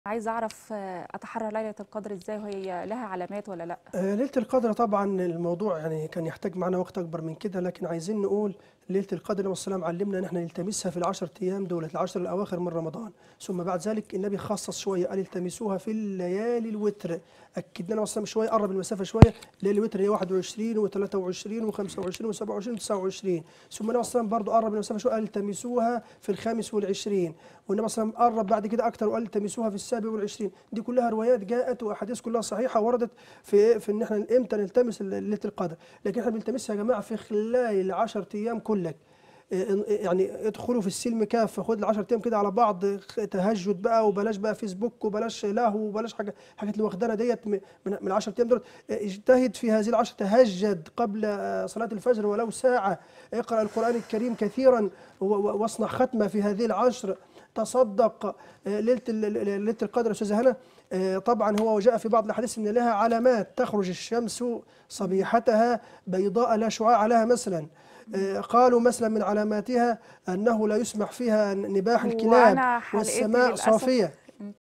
عايزه اعرف آه، اتحرى ليله القدر ازاي وهي لها علامات ولا لا آه، ليلة القدر طبعا الموضوع يعني كان يحتاج معنا وقت أكبر من كده لكن عايزين نقول ليلة القدر النبي صلى الله عليه وسلم علمنا إن احنا نلتمسها في العشر أيام دولة العشر الأواخر من رمضان ثم بعد ذلك النبي خصص شوية قال التمسوها في الليالي الوتر أكد لنا وسلم شوية قرب المسافة شوية ليلة الوتر هي 21 و23 و25 و27 و29 ثم النبي صلى الله عليه وسلم برضه قرب المسافة شوية قال التمسوها في الخامس والعشرين والنبي صلى الله عليه وسلم قرب بعد كده أكتر وقال التمسوها في السابع والعشرين دي كلها روايات جاءت وأحاديث كلها صحيحة وردت في في إن احنا إمتى نلتمس ليلة القدر لكن احنا بنلتمسها يا جماعة في خلال العشر أيام كلك يعني ادخلوا في السلم كافه خد ال 10 ايام كده على بعض تهجد بقى وبلاش بقى فيسبوك وبلاش لهو وبلاش حاجه حاجات اللي واخدانا ديت من من ال 10 ايام دول اجتهد في هذه العشر تهجد قبل صلاه الفجر ولو ساعه اقرا القران الكريم كثيرا واصنع ختمه في هذه العشر تصدق ليله ليله القدر استاذه هنا طبعا هو جاء في بعض الاحاديث ان لها علامات تخرج الشمس صبيحتها بيضاء لا شعاع لها مثلا قالوا مثلا من علاماتها انه لا يسمح فيها نباح الكلاب وأنا حلقتي والسماء للأسف صافيه